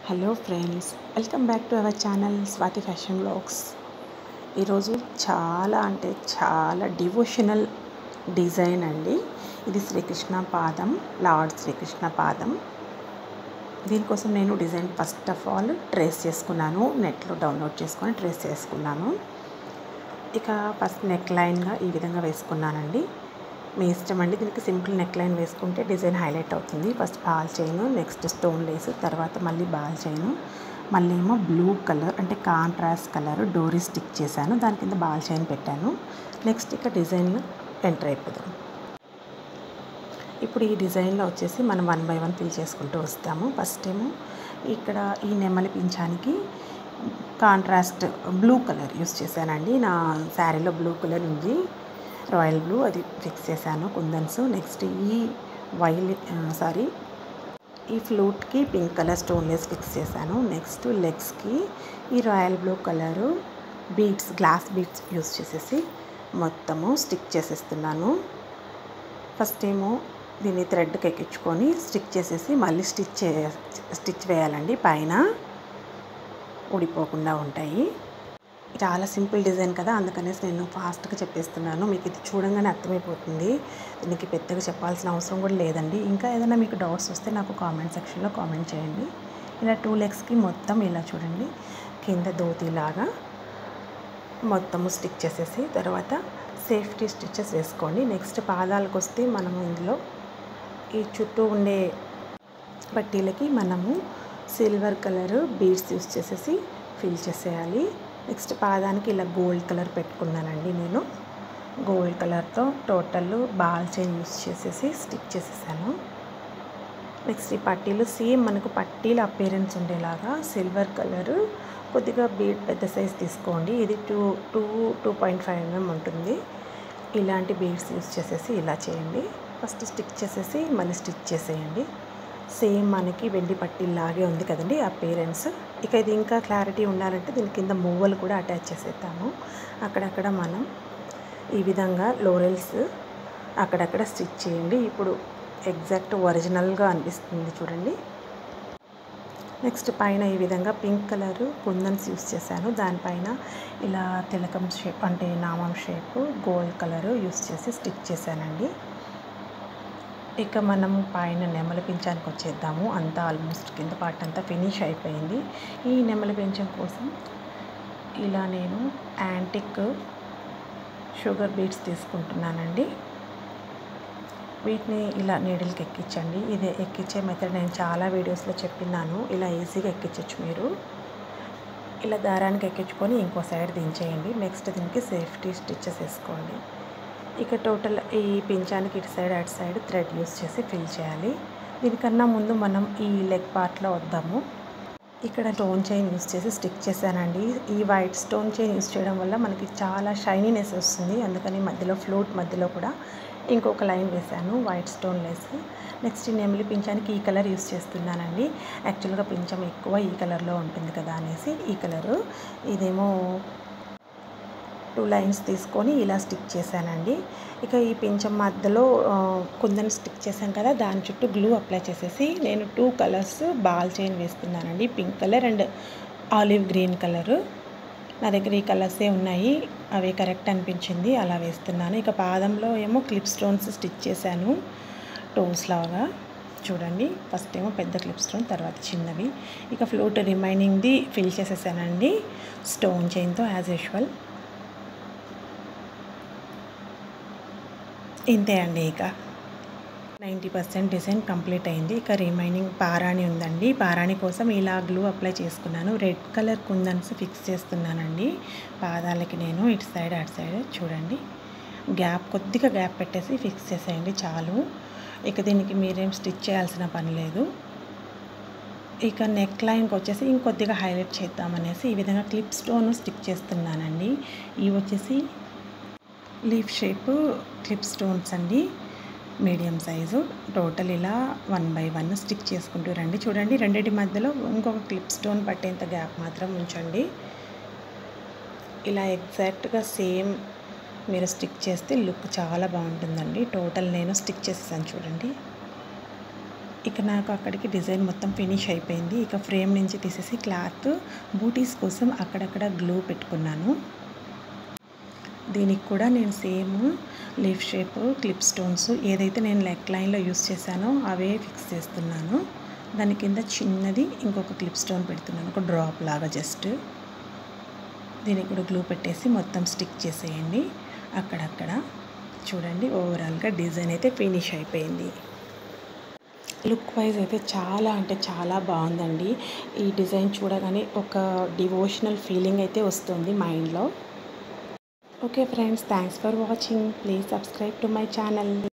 hello friends welcome back to our channel Swathi fashion blogs ఈరోజు చాలా అంటే చాలా డివోషనల్ డిజైన్ అండి ఇది శ్రీకృష్ణ పాదం లార్డ్ శ్రీకృష్ణ పాదం దీనికోసం నేను design first of all trace చేసుకున్నాను నెట్లో డౌన్లోడ్ చేసుకొని ట్రేస్ చేసుకున్నాను ఇక ఫస్ట్ నెక్ లైన్గా ఈ విధంగా వేసుకున్నానండి మీ ఇష్టం అండి దీనికి సింపుల్ నెక్ లైన్ వేసుకుంటే డిజైన్ హైలైట్ అవుతుంది first ball chain next stone lace తర్వాత మళ్ళీ బాల్ చైన్ మళ్ళీ ఏమో బ్లూ కలర్ అంటే కాంట్రాస్ట్ కలర్ డోరీ స్టిక్ చేశాను దాని కింద బాల్ చైన్ పెట్టాను నెక్స్ట్ ఇక డిజైన్ ఎంటర్ అయిపోదాం ఇప్పుడు ఈ డిజైన్లో వచ్చేసి మనం వన్ బై వన్ ఫిల్ చేసుకుంటూ వస్తాము ఫస్ట్ ఏమో ఇక్కడ ఈ నెమలి పింఛానికి కాంట్రాస్ట్ బ్లూ కలర్ యూస్ చేశానండి నా శారీలో బ్లూ కలర్ ఉంది రాయల్ బ్లూ అది ఫిక్స్ చేశాను కుందన్స్ నెక్స్ట్ ఈ వైల్ సారీ ఈ ఫ్లూట్కి పింక్ కలర్ స్టోన్లెస్ ఫిక్స్ చేశాను నెక్స్ట్ లెగ్స్కి ఈ royal blue colour beads glass beads use చేసేసి మొత్తము స్టిక్ చేసేస్తున్నాను ఫస్ట్ ఏమో దీన్ని థ్రెడ్కి ఎక్కించుకొని స్టిక్ చేసేసి మళ్ళీ స్టిచ్ చే స్టిచ్ వేయాలండి పైన ఊడిపోకుండా ఉంటాయి చాలా సింపుల్ డిజైన్ కదా అందుకనేసి నేను ఫాస్ట్గా చెప్పేస్తున్నాను మీకు ఇది చూడంగానే అర్థమైపోతుంది దీనికి పెద్దగా చెప్పాల్సిన అవసరం కూడా లేదండి ఇంకా ఏదైనా మీకు డౌట్స్ వస్తే నాకు కామెంట్ సెక్షన్లో కామెంట్ చేయండి ఇలా టూ లెగ్స్కి మొత్తం ఇలా చూడండి కింద ధోతిలాగా మొత్తము స్టిక్ చేసేసి తర్వాత సేఫ్టీ స్టిచ్చెస్ వేసుకోండి నెక్స్ట్ పాదాలకు వస్తే మనము ఇందులో ఈ చుట్టూ ఉండే పట్టీలకి మనము సిల్వర్ కలర్ బీడ్స్ యూస్ చేసేసి ఫిల్ చేసేయాలి నెక్స్ట్ పాదానికి ఇలా గోల్డ్ కలర్ పెట్టుకున్నానండి నేను గోల్డ్ కలర్తో టోటల్ బాల్ చైన్ యూస్ చేసేసి స్టిక్ చేసేసాను నెక్స్ట్ ఈ పట్టీలు సేమ్ మనకు పట్టీల అపేరెన్స్ ఉండేలాగా సిల్వర్ కలర్ కొద్దిగా బీడ్ పెద్ద సైజ్ తీసుకోండి ఇది two two two point five mm ఉంటుంది ఇలాంటి బీడ్స్ యూస్ చేసేసి ఇలా చేయండి ఫస్ట్ స్టిక్ చేసేసి మళ్ళీ స్టిచ్ చేసేయండి సేమ్ మనకి వెండి పట్టీలాగే ఉంది కదండి ఆ పేరెంట్స్ ఇక ఇది ఇంకా క్లారిటీ ఉండాలంటే దీని కింద మువ్వలు కూడా అటాచ్ చేసేద్దాము అక్కడక్కడ మనం ఈ విధంగా లోరెల్స్ అక్కడక్కడ స్టిచ్ చేయండి ఇప్పుడు ఎగ్జాక్ట్ ఒరిజినల్గా అనిపిస్తుంది చూడండి నెక్స్ట్ పైన ఈ విధంగా పింక్ కలర్ కుందన్స్ యూస్ చేశాను దానిపైన ఇలా తిలకం షేప్ అంటే నామం షేప్ గోల్డ్ కలర్ యూస్ చేసి స్టిచ్ చేశానండి ఇక మనం పైన నెమలి పింఛానికి వచ్చేద్దాము అంతా ఆల్మోస్ట్ కింద పార్ట్ అంతా ఫినిష్ అయిపోయింది ఈ నెమలి పింఛం కోసం ఇలా నేను యాంటిక్ షుగర్ బీట్స్ తీసుకుంటున్నానండి వీటిని ఇలా నీడిల్కి ఎక్కించండి ఇది ఎక్కించే మెథడ్ నేను చాలా వీడియోస్లో చెప్పినాను ఇలా ఈజీగా ఎక్కించవచ్చు మీరు ఇలా దారానికి ఎక్కించుకొని ఇంకో సైడ్ దించేయండి నెక్స్ట్ దీనికి సేఫ్టీ స్టిచ్చెస్ వేసుకోండి ఇక టోటల్ ఈ పింఛానికి ఇటు సైడ్ అటు సైడ్ థ్రెడ్ యూస్ చేసి ఫిల్ చేయాలి దీనికన్నా ముందు మనం ఈ లెగ్ పార్ట్లో వద్దాము ఇక్కడ స్టోన్ చైన్ యూస్ చేసి స్టిక్ చేశానండి ఈ వైట్ స్టోన్ చైన్ యూస్ చేయడం వల్ల మనకి చాలా షైనీనెస్ వస్తుంది అందుకని మధ్యలో ఫ్లూట్ మధ్యలో కూడా ఇంకొక లైన్ వేశాను వైట్ స్టోన్ లెస్ నెక్స్ట్ నెమిలి పింఛానికి ఈ కలర్ యూస్ చేస్తున్నానండి యాక్చువల్గా పింఛం ఎక్కువ ఈ కలర్లో ఉంటుంది కదా అనేసి ఈ కలరు ఇదేమో టూ లైన్స్ తీసుకొని ఇలా స్టిక్ చేశానండి ఇక ఈ పింఛం మధ్యలో కుందని స్టిక్ చేశాం కదా దాని చుట్టూ గ్లూ అప్లై చేసేసి నేను టూ కలర్స్ బాల్ చైన్ వేస్తున్నానండి pink colour and olive green colour నా దగ్గర ఈ కలర్సే ఉన్నాయి అవి కరెక్ట్ అనిపించింది అలా వేస్తున్నాను ఇక పాదంలో ఏమో క్లిప్ స్టోన్స్ స్టిచ్ చేశాను టోస్ లాగా చూడండి ఫస్ట్ ఏమో పెద్ద క్లిప్ స్టోన్ తర్వాత చిన్నవి ఇక ఫ్లూట్ రిమైనింగ్ది ఫిల్ చేసేసానండి స్టోన్ చైన్తో యాజ్ యూజువల్ ఇంతే అండి ఇక నైంటీ పర్సెంట్ డిజైన్ కంప్లీట్ అయింది ఇక రిమైనింగ్ పారాణి ఉందండి పారాణి కోసం ఇలా గ్లూ అప్లై చేసుకున్నాను రెడ్ కలర్ కుందన్స్ ఫిక్స్ చేస్తున్నానండి పాదాలకి నేను ఇటు సైడ్ అటు సైడ్ చూడండి గ్యాప్ కొద్దిగా గ్యాప్ పెట్టేసి ఫిక్స్ చేసేయండి చాలు ఇక దీనికి మీరేం స్టిచ్ చేయాల్సిన పని లేదు ఇక నెక్ లైన్కి వచ్చేసి ఇంకొద్దిగా హైలైట్ చేద్దామనేసి ఈ విధంగా క్లిప్ స్టోన్ స్టిక్ చేస్తున్నానండి ఇవి వచ్చేసి లీఫ్ షేప్ క్లిప్ స్టోన్స్ అండి మీడియం సైజు టోటల్ ఇలా వన్ బై వన్ స్టిక్ చేసుకుంటూ రండి చూడండి రెండింటి మధ్యలో ఇంకొక క్లిప్ స్టోన్ పట్టేంత గ్యాప్ మాత్రం ఉంచండి ఇలా ఎగ్జాక్ట్గా సేమ్ మీరు స్టిక్ చేస్తే లుక్ చాలా బాగుంటుందండి టోటల్ నేను స్టిక్ చేసేసాను చూడండి ఇక నాకు అక్కడికి డిజైన్ మొత్తం ఫినిష్ అయిపోయింది ఇక ఫ్రేమ్ నుంచి తీసేసి క్లాత్ బూటీస్ కోసం అక్కడక్కడ గ్లూ పెట్టుకున్నాను దీనికి కూడా నేను same leaf shape clip stones ఏదైతే నేను నెక్ లైన్లో యూస్ చేశానో అవే ఫిక్స్ చేస్తున్నాను దాని కింద చిన్నది ఇంకొక క్లిప్ స్టోన్ పెడుతున్నాను ఒక డ్రాప్ లాగా జస్ట్ దీనికి కూడా గ్లూ పెట్టేసి మొత్తం స్టిక్ చేసేయండి అక్కడక్కడ చూడండి ఓవరాల్గా డిజైన్ అయితే ఫినిష్ అయిపోయింది లుక్ వైజ్ అయితే చాలా అంటే చాలా బాగుందండి ఈ డిజైన్ చూడగానే ఒక డివోషనల్ ఫీలింగ్ అయితే వస్తుంది మైండ్లో okay friends thanks for watching please subscribe to my channel